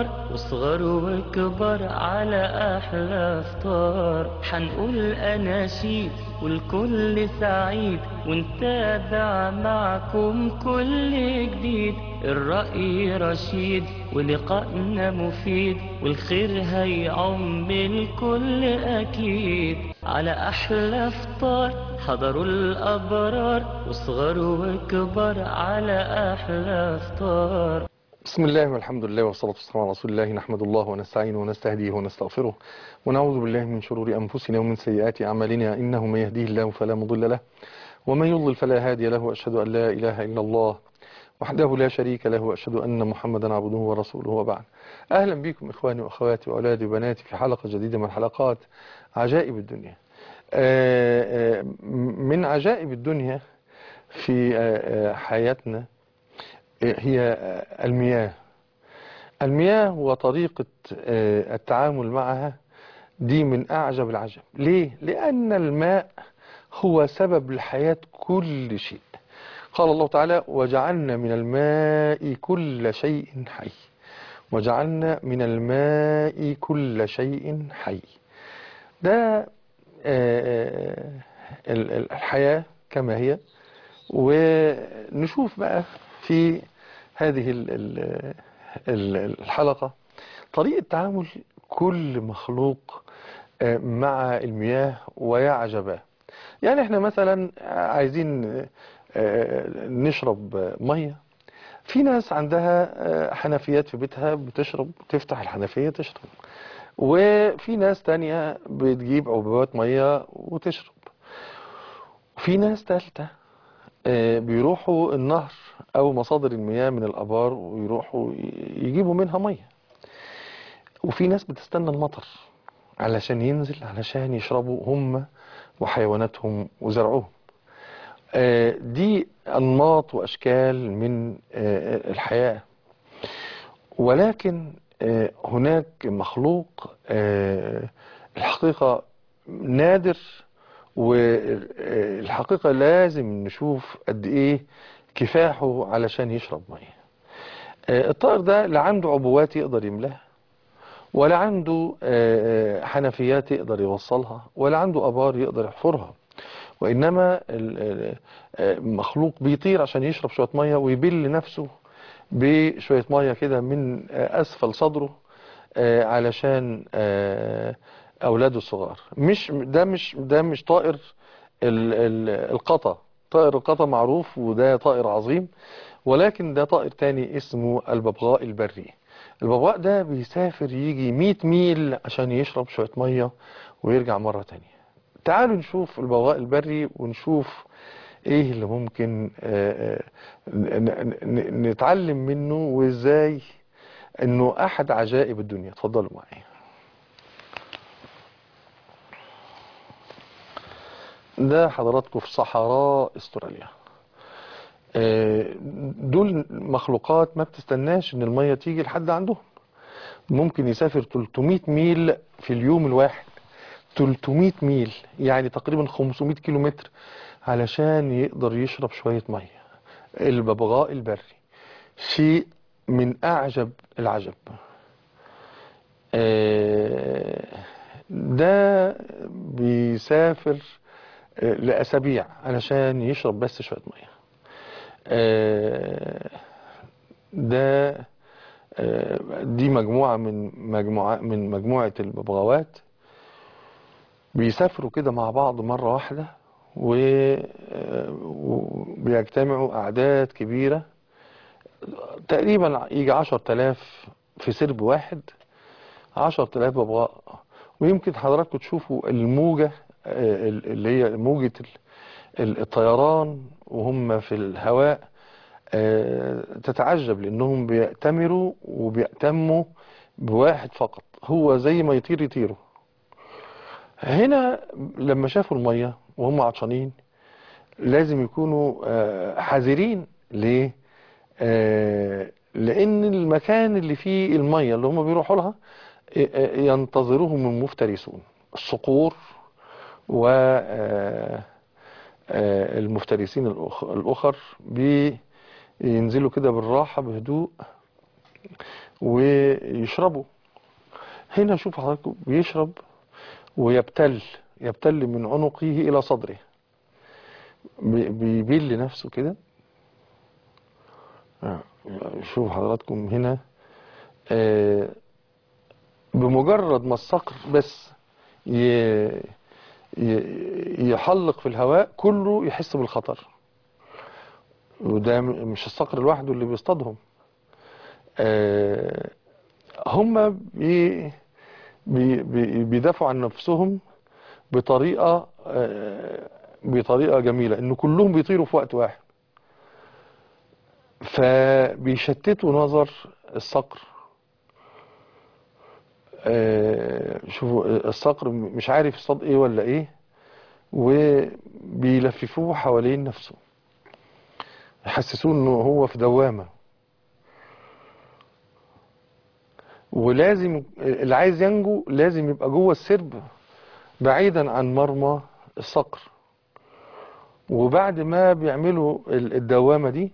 الأبرار وصغر وكبر على أحلى فطار حنقول أناشيد والكل سعيد ونتابع معكم كل جديد الرأي رشيد ولقائنا مفيد والخير هيعم الكل أكيد على أحلى فطار حضروا الأبرار وصغر وكبر على أحلى فطار بسم الله والحمد لله والصلاة والسلام على رسول الله نحمد الله ونستعينه ونستهديه ونستغفره ونعوذ بالله من شرور أنفسنا ومن سيئات أعمالنا إنه من يهديه الله فلا مضل له ومن يضلل فلا هادي له وأشهد أن لا إله إلا الله وحده لا شريك له وأشهد أن محمدا عبده ورسوله وبعد أهلا بكم إخواني وأخواتي وأولادي وبناتي في حلقة جديدة من حلقات عجائب الدنيا آه، آه، من عجائب الدنيا في آه، حياتنا هي المياه المياه وطريقة التعامل معها دي من أعجب العجب ليه؟ لأن الماء هو سبب لحياة كل شيء قال الله تعالى وجعلنا من الماء كل شيء حي وجعلنا من الماء كل شيء حي ده الحياة كما هي ونشوف بقى في هذه الحلقة طريقة تعامل كل مخلوق مع المياه ويعجبه يعني احنا مثلا عايزين نشرب مية في ناس عندها حنفيات في بيتها بتشرب تفتح الحنفية تشرب وفي ناس تانية بتجيب عبوات مية وتشرب في ناس تالتة بيروحوا النهر او مصادر المياه من الابار ويروحوا يجيبوا منها مية وفي ناس بتستنى المطر علشان ينزل علشان يشربوا هم وحيواناتهم وزرعهم دي انماط واشكال من الحياة ولكن هناك مخلوق الحقيقة نادر والحقيقة لازم نشوف قد ايه كفاحه علشان يشرب مية الطائر ده لا عنده عبوات يقدر يملاها ولا عنده حنفيات يقدر يوصلها ولا عنده ابار يقدر يحفرها وانما مخلوق بيطير عشان يشرب شوية مية ويبل نفسه بشوية مية كده من أسفل صدره علشان أولاده الصغار مش ده مش ده مش طائر القطا طائر القطا معروف وده طائر عظيم ولكن ده طائر تاني اسمه الببغاء البري الببغاء ده بيسافر يجي 100 ميل عشان يشرب شوية مية ويرجع مرة تانية تعالوا نشوف الببغاء البري ونشوف ايه اللي ممكن نتعلم منه وازاي انه احد عجائب الدنيا اتفضلوا معايا ده حضراتكم في صحراء استراليا دول مخلوقات ما بتستناش ان المية تيجي لحد عندهم ممكن يسافر 300 ميل في اليوم الواحد 300 ميل يعني تقريبا 500 كيلومتر علشان يقدر يشرب شوية مية الببغاء البري شيء من أعجب العجب ده بيسافر لأسابيع علشان يشرب بس شوية مية ده دي مجموعة من مجموعة من مجموعة الببغاوات بيسافروا كده مع بعض مرة واحدة وبيجتمعوا أعداد كبيرة تقريبا يجي عشر تلاف في سرب واحد عشر تلاف ببغاء ويمكن حضراتكم تشوفوا الموجة اللي هي موجة الطيران وهم في الهواء تتعجب لأنهم بيأتمروا وبيأتموا بواحد فقط هو زي ما يطير يطيروا هنا لما شافوا المية وهم عطشانين لازم يكونوا حذرين ليه لان المكان اللي فيه المية اللي هم بيروحوا لها ينتظرهم المفترسون الصقور و المفترسين الأخر بينزلوا كده بالراحة بهدوء ويشربوا هنا شوف حضراتكم بيشرب ويبتل يبتل من عنقه إلى صدره بي- بيبيل لنفسه كده آه، شوف حضراتكم هنا آه، بمجرد ما الصقر بس ي- ي- يحلق في الهواء كله يحس بالخطر وده م- مش الصقر لوحده اللي بيصطادهم آه، هم بي بي بي- بيدافعوا عن نفسهم بطريقة آه، بطريقة جميلة ان كلهم بيطيروا في وقت واحد فبيشتتوا نظر الصقر آه، شوفوا الصقر مش عارف يصطاد ايه ولا ايه وبيلففوه حوالين نفسه يحسسوه انه هو في دوامة ولازم اللي عايز ينجو لازم يبقى جوه السرب بعيدا عن مرمى الصقر وبعد ما بيعملوا ال- الدوامة دي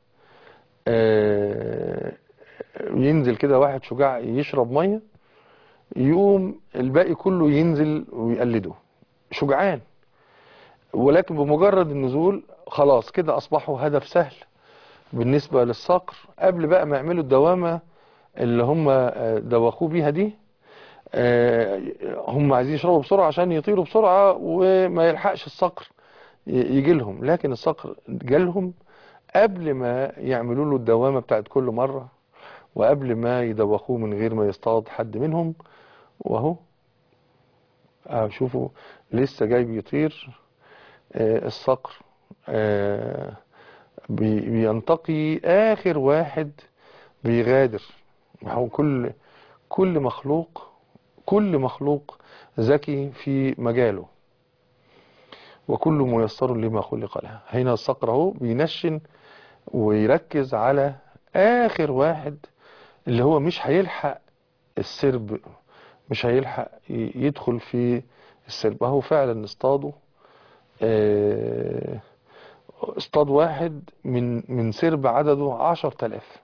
آه، ينزل كده واحد شجاع يشرب مية يقوم الباقي كله ينزل ويقلده شجعان ولكن بمجرد النزول خلاص كده أصبحوا هدف سهل بالنسبة للصقر قبل بقى ما يعملوا الدوامة اللي هم آه، دوخوه بيها دي آه، هم عايزين يشربوا بسرعة عشان يطيروا بسرعة وما يلحقش الصقر ي- يجي لهم لكن الصقر جالهم قبل ما يعملوا له الدوامة بتاعت كل مرة وقبل ما يدوخوه من غير ما يصطاد حد منهم وهو آه، شوفوا لسه جاي بيطير آه، الصقر آه، بي- بينتقي آخر واحد بيغادر هو كل كل مخلوق كل مخلوق ذكي في مجاله وكل ميسر لما خلق له هنا الصقر اهو بينشن ويركز على آخر واحد اللي هو مش هيلحق السرب مش هيلحق ي- يدخل في السرب اهو فعلا اصطادوا آه، اصطاد واحد من من سرب عدده عشر تلاف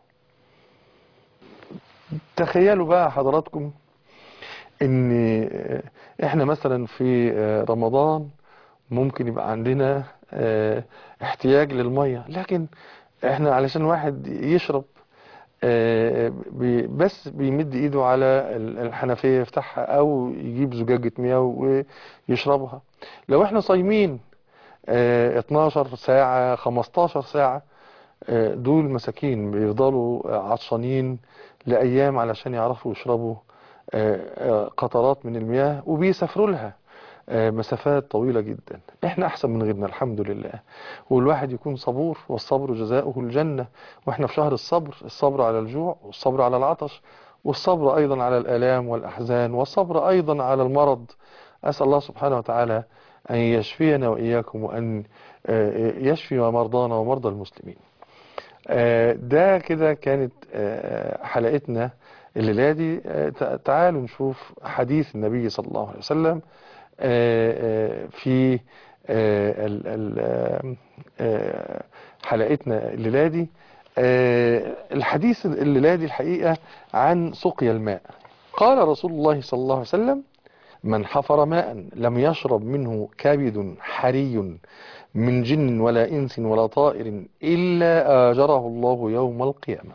تخيلوا بقى حضراتكم ان آه، احنا مثلا في آه، رمضان ممكن يبقى عندنا آه، احتياج للمية لكن احنا علشان واحد يشرب آه، بي- بس بيمد ايده على ال- الحنفية يفتحها او يجيب زجاجة مياه ويشربها لو احنا صايمين آه، 12 ساعة 15 ساعة آه، دول مساكين بيفضلوا آه، عطشانين لأيام علشان يعرفوا يشربوا آه، آه، قطرات من المياه وبيسافروا لها آه، مسافات طويلة جدا احنا احسن من غيرنا الحمد لله والواحد يكون صبور والصبر جزاؤه الجنة واحنا في شهر الصبر الصبر على الجوع والصبر على العطش والصبر ايضا على الالام والاحزان والصبر ايضا على المرض اسال الله سبحانه وتعالى ان يشفينا واياكم وان آه، يشفي مرضانا ومرضى المسلمين آه، ده كده كانت آه، حلقتنا الليلة دي آه، تع- تعالوا نشوف حديث النبي صلى الله عليه وسلم آه، آه، في آه، ال- ال- آه، آه، حلقتنا الليلة دي آه، الحديث الليلة دي الحقيقة عن سقيا الماء قال رسول الله صلى الله عليه وسلم من حفر ماء لم يشرب منه كبد حري من جن ولا إنس ولا طائر إلا آجره الله يوم القيامة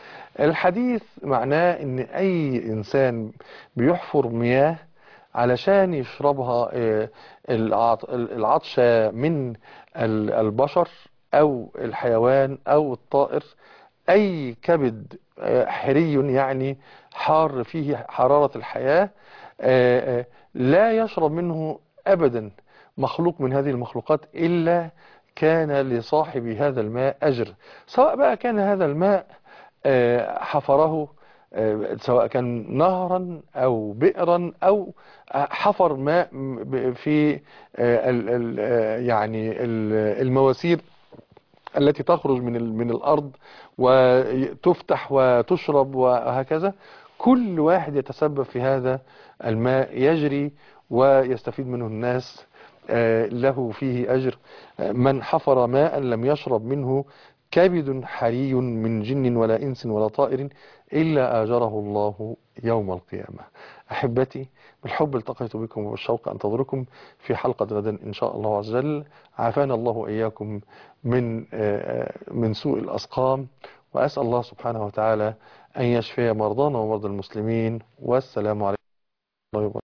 الحديث معناه ان اي انسان بيحفر مياه علشان يشربها آه، العط- العطشة من ال- البشر او الحيوان او الطائر اي كبد آه، حري يعني حار فيه حرارة الحياة آه، آه، لا يشرب منه ابدا مخلوق من هذه المخلوقات الا كان لصاحب هذا الماء اجر سواء بقى كان هذا الماء آه، حفره آه، سواء كان نهرا او بئرا او آه، حفر ماء م- ب- في آه، ال- ال- آه، يعني ال- المواسير التي تخرج من ال- من الارض وتفتح وتشرب وهكذا كل واحد يتسبب في هذا الماء يجري ويستفيد منه الناس آه، له فيه أجر آه، من حفر ماء لم يشرب منه كبد حري من جن ولا إنس ولا طائر إلا آجره الله يوم القيامة أحبتي بالحب التقيت بكم وبالشوق أنتظركم في حلقة غدا إن شاء الله عز وجل عافانا الله وإياكم من من سوء الأسقام وأسأل الله سبحانه وتعالى أن يشفي مرضانا ومرضى المسلمين والسلام عليكم ورحمة الله وبركاته